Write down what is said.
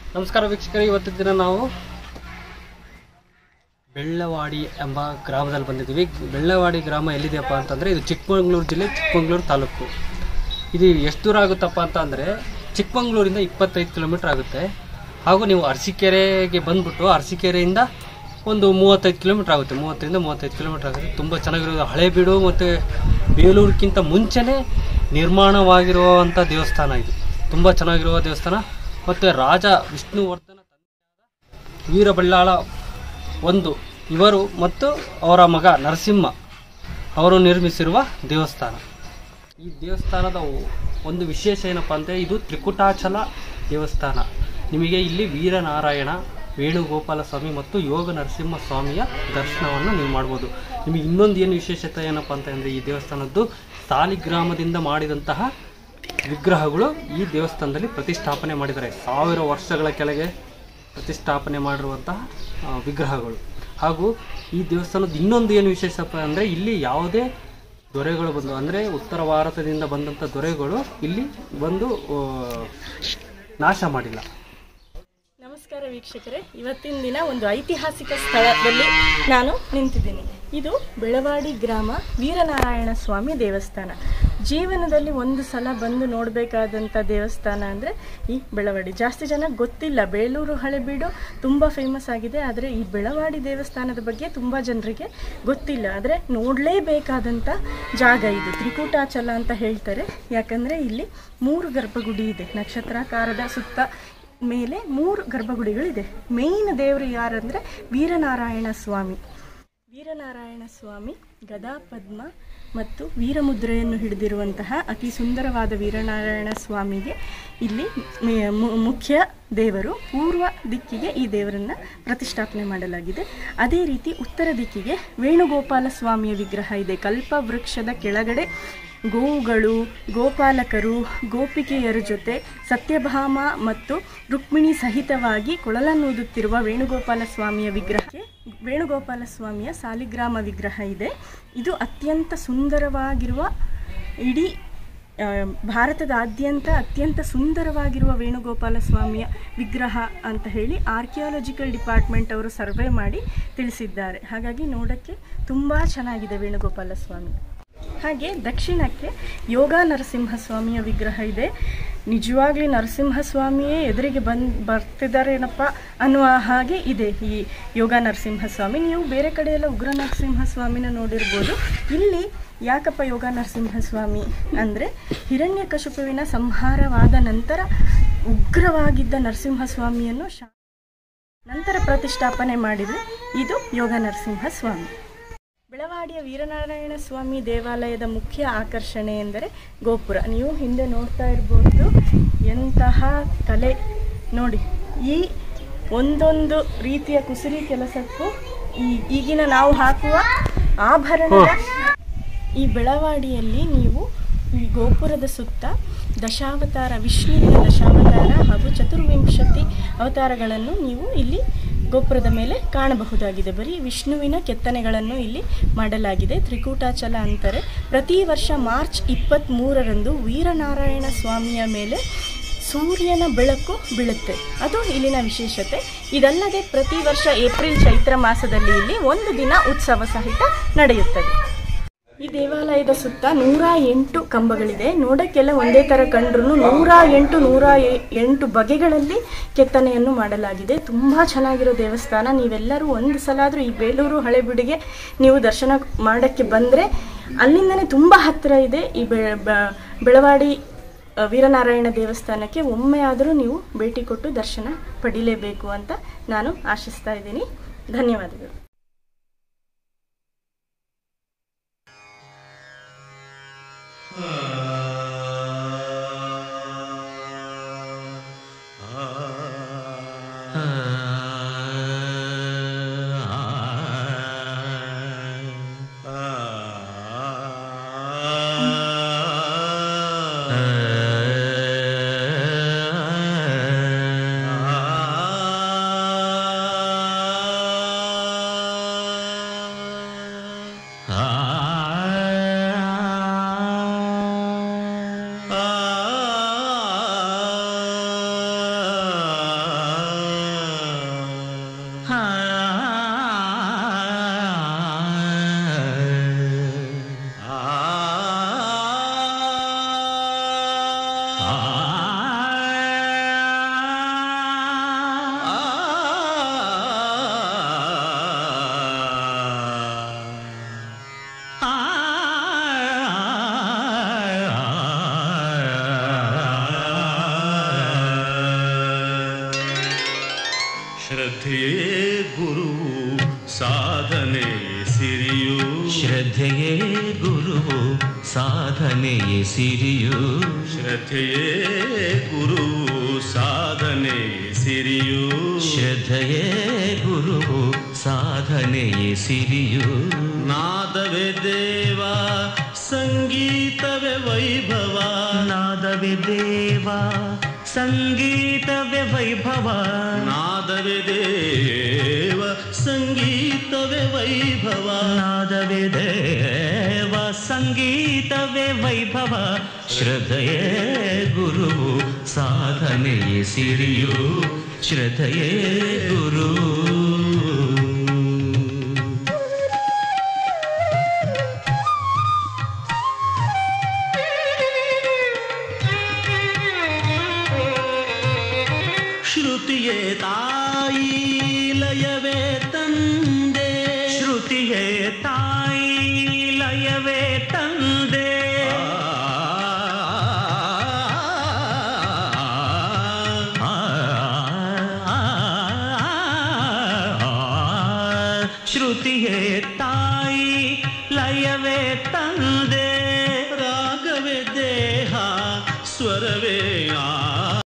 ನಮಸ್ಕಾರ ವೀಕ್ಷಕರೇ ಇವತ್ತಿನ ದಿನ ನಾವು ಬೆಳ್ಳವಾಡಿ ಎಂಬ ಗ್ರಾಮದಲ್ಲಿ ಬಂದಿದ್ದೀವಿ ಬೆಳ್ಳವಾಡಿ ಗ್ರಾಮ ಎಲ್ಲಿದೆಯಪ್ಪ ಅಂತಂದರೆ ಇದು ಚಿಕ್ಕಮಗಳೂರು ಜಿಲ್ಲೆ ಚಿಕ್ಕಮಗಳೂರು ತಾಲೂಕು ಇದು ಎಷ್ಟು ದೂರ ಆಗುತ್ತಪ್ಪ ಅಂತ ಅಂದರೆ ಚಿಕ್ಕಮಗಳೂರಿಂದ ಇಪ್ಪತ್ತೈದು ಕಿಲೋಮೀಟ್ರ್ ಆಗುತ್ತೆ ಹಾಗೂ ನೀವು ಅರಸೀಕೆರೆಗೆ ಬಂದ್ಬಿಟ್ಟು ಅರಸೀಕೆರೆಯಿಂದ ಒಂದು ಮೂವತ್ತೈದು ಕಿಲೋಮೀಟ್ರ್ ಆಗುತ್ತೆ ಮೂವತ್ತರಿಂದ ಮೂವತ್ತೈದು ಕಿಲೋಮೀಟ್ರ್ ಆಗುತ್ತೆ ತುಂಬ ಚೆನ್ನಾಗಿರೋದು ಹಳೇಬೀಡು ಮತ್ತು ಬೇಲೂರಿಗಿಂತ ಮುಂಚೆನೇ ನಿರ್ಮಾಣವಾಗಿರುವಂಥ ದೇವಸ್ಥಾನ ಇದು ತುಂಬ ಚೆನ್ನಾಗಿರುವ ದೇವಸ್ಥಾನ ಮತ್ತು ರಾಜ ವಿಷ್ಣುವರ್ಧನ ತಂದೆಯಾದ ವೀರಬಳ್ಳಾಳ ಒಂದು ಇವರು ಮತ್ತು ಅವರ ಮಗ ನರಸಿಂಹ ಅವರು ನಿರ್ಮಿಸಿರುವ ದೇವಸ್ಥಾನ ಈ ದೇವಸ್ಥಾನದ ಒಂದು ವಿಶೇಷ ಏನಪ್ಪ ಅಂದರೆ ಇದು ತ್ರಿಕುಟಾಚಲ ದೇವಸ್ಥಾನ ನಿಮಗೆ ಇಲ್ಲಿ ವೀರನಾರಾಯಣ ವೇಣುಗೋಪಾಲ ಸ್ವಾಮಿ ಮತ್ತು ಯೋಗ ನರಸಿಂಹ ಸ್ವಾಮಿಯ ದರ್ಶನವನ್ನು ನೀವು ಮಾಡ್ಬೋದು ನಿಮಗೆ ಇನ್ನೊಂದು ಏನು ವಿಶೇಷತೆ ಏನಪ್ಪ ಅಂತ ಅಂದರೆ ಈ ದೇವಸ್ಥಾನದ್ದು ಸಾಲಿಗ್ರಾಮದಿಂದ ಮಾಡಿದಂತಹ ವಿಗ್ರಹಗಳು ಈ ದೇವಸ್ಥಾನದಲ್ಲಿ ಪ್ರತಿಷ್ಠಾಪನೆ ಮಾಡಿದ್ದಾರೆ ಸಾವಿರ ವರ್ಷಗಳ ಕೆಳಗೆ ಪ್ರತಿಷ್ಠಾಪನೆ ಮಾಡಿರುವಂತಹ ಆ, ವಿಗ್ರಹಗಳು ಹಾಗೂ ಈ ದೇವಸ್ಥಾನದ ಇನ್ನೊಂದು ಏನು ವಿಶೇಷಪ್ಪ ಅಂದರೆ ಇಲ್ಲಿ ಯಾವುದೇ ದೊರೆಗಳು ಬಂದು ಅಂದರೆ ಉತ್ತರ ಭಾರತದಿಂದ ಬಂದಂಥ ದೊರೆಗಳು ಇಲ್ಲಿ ಬಂದು ಆ, ನಾಶ ಮಾಡಿಲ್ಲ ನಮಸ್ಕಾರ ವೀಕ್ಷಕರೇ ಇವತ್ತಿನ ದಿನ ಒಂದು ಐತಿಹಾಸಿಕ ಸ್ಥಳದಲ್ಲಿ ನಾನು ನಿಂತಿದ್ದೀನಿ ಇದು ಬೆಳವಾಡಿ ಗ್ರಾಮ ವೀರನಾರಾಯಣ ಸ್ವಾಮಿ ದೇವಸ್ಥಾನ ಜೀವನದಲ್ಲಿ ಒಂದು ಸಲ ಬಂದು ನೋಡಬೇಕಾದಂಥ ದೇವಸ್ಥಾನ ಅಂದರೆ ಈ ಬೆಳವಾಡಿ ಜಾಸ್ತಿ ಜನ ಗೊತ್ತಿಲ್ಲ ಬೇಲೂರು ಹಳೆಬೀಡು ತುಂಬ ಫೇಮಸ್ ಆಗಿದೆ ಆದರೆ ಈ ಬೆಳವಾಡಿ ದೇವಸ್ಥಾನದ ಬಗ್ಗೆ ತುಂಬ ಜನರಿಗೆ ಗೊತ್ತಿಲ್ಲ ಆದರೆ ನೋಡಲೇಬೇಕಾದಂಥ ಜಾಗ ಇದು ತ್ರಿಕೂಟಾಚಲ ಅಂತ ಹೇಳ್ತಾರೆ ಯಾಕಂದರೆ ಇಲ್ಲಿ ಮೂರು ಗರ್ಭಗುಡಿ ಇದೆ ನಕ್ಷತ್ರಾಕಾರದ ಸುತ್ತ ಮೇಲೆ ಮೂರು ಗರ್ಭಗುಡಿಗಳಿದೆ ಮೇಯ್ನ್ ದೇವರು ಯಾರಂದರೆ ವೀರನಾರಾಯಣ ಸ್ವಾಮಿ ವೀರನಾರಾಯಣ ಸ್ವಾಮಿ ಗದಾ ಪದ್ಮ ಮತ್ತು ವೀರಮುದ್ರೆಯನ್ನು ಹಿಡಿದಿರುವಂತಹ ಅತಿ ಸುಂದರವಾದ ವೀರನಾರಾಯಣ ಸ್ವಾಮಿಗೆ ಇಲ್ಲಿ ಮೆ- ಮು- ಮುಖ್ಯ ದೇವರು ಪೂರ್ವ ದಿಕ್ಕಿಗೆ ಈ ದೇವರನ್ನು ಪ್ರತಿಷ್ಠಾಪನೆ ಮಾಡಲಾಗಿದೆ ಅದೇ ರೀತಿ ಉತ್ತರ ದಿಕ್ಕಿಗೆ ವೇಣುಗೋಪಾಲ ಸ್ವಾಮಿಯ ವಿಗ್ರಹ ಇದೆ ಕಲ್ಪ ವೃಕ್ಷದ ಕೆಳಗಡೆ ಗೋವುಗಳು ಗೋಪಾಲಕರು ಗೋಪಿಕೆಯರ ಜೊತೆ ಸತ್ಯಭಾಮ ಮತ್ತು ರುಕ್ಮಿಣಿ ಸಹಿತವಾಗಿ ಕೊಳಲನ್ನೂದುತ್ತಿರುವ ವೇಣುಗೋಪಾಲ ಸ್ವಾಮಿಯ ವಿಗ್ರಹಕ್ಕೆ ವೇಣುಗೋಪಾಲ ಸ್ವಾಮಿಯ ಸಾಲಿಗ್ರಾಮ ವಿಗ್ರಹ ಇದೆ ಇದು ಅತ್ಯಂತ ಸುಂದರವಾಗಿರುವ ಇಡೀ ಆ, ಭಾರತದಾದ್ಯಂತ ಅತ್ಯಂತ ಸುಂದರವಾಗಿರುವ ವೇಣುಗೋಪಾಲ ಸ್ವಾಮಿಯ ವಿಗ್ರಹ ಅಂತ ಹೇಳಿ ಆರ್ಕಿಯಾಲಜಿಕಲ್ ಡಿಪಾರ್ಟ್ಮೆಂಟ್ ಅವರು ಸರ್ವೆ ಮಾಡಿ ತಿಳಿಸಿದ್ದಾರೆ ಹಾಗಾಗಿ ನೋಡೋಕ್ಕೆ ತುಂಬ ಚೆನ್ನಾಗಿದೆ ವೇಣುಗೋಪಾಲ ಸ್ವಾಮಿ ಹಾಗೆ ದಕ್ಷಿಣಕ್ಕೆ ಯೋಗ ನರಸಿಂಹಸ್ವಾಮಿಯ ವಿಗ್ರಹ ಇದೆ ನಿಜವಾಗ್ಲಿ ನರಸಿಂಹಸ್ವಾಮಿಯೇ ಎದುರಿಗೆ ಬಂದು ಬರ್ತಿದ್ದಾರೇನಪ್ಪ ಅನ್ನುವ ಹಾಗೆ ಇದೆ ಈ ಯೋಗ ನರಸಿಂಹಸ್ವಾಮಿ ನೀವು ಬೇರೆ ಕಡೆ ಎಲ್ಲ ಉಗ್ರ ನರಸಿಂಹಸ್ವಾಮಿನ ನೋಡಿರ್ಬೋದು ಇಲ್ಲಿ ಯಾಕಪ್ಪ ಯೋಗ ನರಸಿಂಹಸ್ವಾಮಿ ಅಂದರೆ ಹಿರಣ್ಯಕಶಿಪುವಿನ ಸಂಹಾರವಾದ ನಂತರ ಉಗ್ರವಾಗಿದ್ದ ನರಸಿಂಹಸ್ವಾಮಿಯನ್ನು ಶಾ ನಂತರ ಪ್ರತಿಷ್ಠಾಪನೆ ಮಾಡಿದರೆ ಇದು ಯೋಗ ನರಸಿಂಹಸ್ವಾಮಿ ಬೆಳವಾಡಿಯ ವೀರನಾರಾಯಣ ಸ್ವಾಮಿ ದೇವಾಲಯದ ಮುಖ್ಯ ಆಕರ್ಷಣೆ ಎಂದರೆ ಗೋಪುರ ನೀವು ಹಿಂದೆ ನೋಡ್ತಾ ಇರ್ಬೋದು ಎಂತಹ ಕಲೆ ನೋಡಿ ಈ ಒಂದೊಂದು ರೀತಿಯ ಕುಸುರಿ ಕೆಲಸಕ್ಕೂ ಈ ಈಗಿನ ನಾವು ಹಾಕುವ ಆಭರಣದ ಈ ಬೆಳವಾಡಿಯಲ್ಲಿ ನೀವು ಈ ಗೋಪುರದ ಸುತ್ತ ದಶಾವತಾರ ವಿಷ್ಣುವಿನ ದಶಾವತಾರ ಹಾಗೂ ಚತುರ್ವಿಂಶತಿ ಅವತಾರಗಳನ್ನು ನೀವು ಇಲ್ಲಿ ಗೋಪುರದ ಮೇಲೆ ಕಾಣಬಹುದಾಗಿದೆ ಬರೀ ವಿಷ್ಣುವಿನ ಕೆತ್ತನೆಗಳನ್ನು ಇಲ್ಲಿ ಮಾಡಲಾಗಿದೆ ತ್ರಿಕೂಟಾಚಲ ಅಂತಾರೆ ಪ್ರತಿ ವರ್ಷ ಮಾರ್ಚ್ ಇಪ್ಪತ್ತ್ಮೂರರಂದು ವೀರನಾರಾಯಣ ಸ್ವಾಮಿಯ ಮೇಲೆ ಸೂರ್ಯನ ಬೆಳಕು ಬೀಳುತ್ತೆ ಅದು ಇಲ್ಲಿನ ವಿಶೇಷತೆ ಇದಲ್ಲದೆ ಪ್ರತಿ ವರ್ಷ ಏಪ್ರಿಲ್ ಚೈತ್ರ ಮಾಸದಲ್ಲಿ ಇಲ್ಲಿ ಒಂದು ದಿನ ಉತ್ಸವ ಸಹಿತ ನಡೆಯುತ್ತದೆ ಈ ದೇವಾಲಯದ ಸುತ್ತ ನೂರ ಎಂಟು ಕಂಬಗಳಿದೆ ನೋಡಕ್ಕೆಲ್ಲ ಒಂದೇ ಥರ ಕಂಡ್ರು ನೂರ ಎಂಟು ನೂರ ಎ- ಎಂಟು ಬಗೆಗಳಲ್ಲಿ ಕೆತ್ತನೆಯನ್ನು ಮಾಡಲಾಗಿದೆ ತುಂಬ ಚೆನ್ನಾಗಿರೋ ದೇವಸ್ಥಾನ ನೀವೆಲ್ಲರೂ ಒಂದು ಸಲ ಆದರೂ ಈ ಬೇಲೂರು ಹಳೆಬೀಡಿಗೆ ನೀವು ದರ್ಶನ ಮಾಡೋಕ್ಕೆ ಬಂದರೆ ಅಲ್ಲಿಂದನೇ ತುಂಬ ಹತ್ತಿರ ಇದೆ ಈ ಬೆ ಬ- ಬೆಳವಾಡಿ ಅ, ವೀರನಾರಾಯಣ ದೇವಸ್ಥಾನಕ್ಕೆ ಒಮ್ಮೆ ಆದರೂ ನೀವು ಭೇಟಿ ಕೊಟ್ಟು ದರ್ಶನ ಪಡಿಲೇಬೇಕು ಅಂತ ನಾನು ಆಶಿಸ್ತಾ ಇದ್ದೀನಿ ಧನ್ಯವಾದಗಳು ಆ ಶ್ರದ್ಧೆಯೇ ಗುರುವು ಸಾಧನೆ ಸಿರಿಯು ಶ್ರದ್ಧೆಯೇ ಗುರುವು ಸಾಧನೆಯೇ ಸಿರಿಯು ಶ್ರದ್ಧೆಯೇ ಗುರುವು ಸಾಧನೆ ಸಿರಿಯು ಶ್ರದ್ಧೆಯೇ ಗುರುವು ಸಾಧನೆಯೇ ಸಿರಿಯು ನಾದವೇ ದೇವ ಸಂಗೀತವೇ ವೈಭವ ನಾದವೇ ದೇವ ಸಂಗೀತವೇ ವೈಭವ ನಾದವೇ ದೇವ ಸಂಗೀತವೇ ವೈಭವ ನಾದವೇ ದೇವ ಸಂಗೀತವೇ ವೈಭವ ಶ್ರದ್ಧೆಯೇ ಗುರುವು ಸಾಧನೆಯೇ ಸಿರಿಯು ಶ್ರದ್ಧೆಯೇ ಗುರು ಶ್ರುತಿಯೇ ತಾಯಿ ಲಯವೇ ತಂದೆ ಶ್ರುತಿಯೇ ತಾಯಿ ಲಯವೇ ತಂದೆ ಆ, ಆ, ಆ, ಶ್ರುತಿಯೇ ತಾಯಿ ಲಯವೇ ತಂದೆ ರಾಗವೇ ದೇಹ ಸ್ವರವೇ ಆ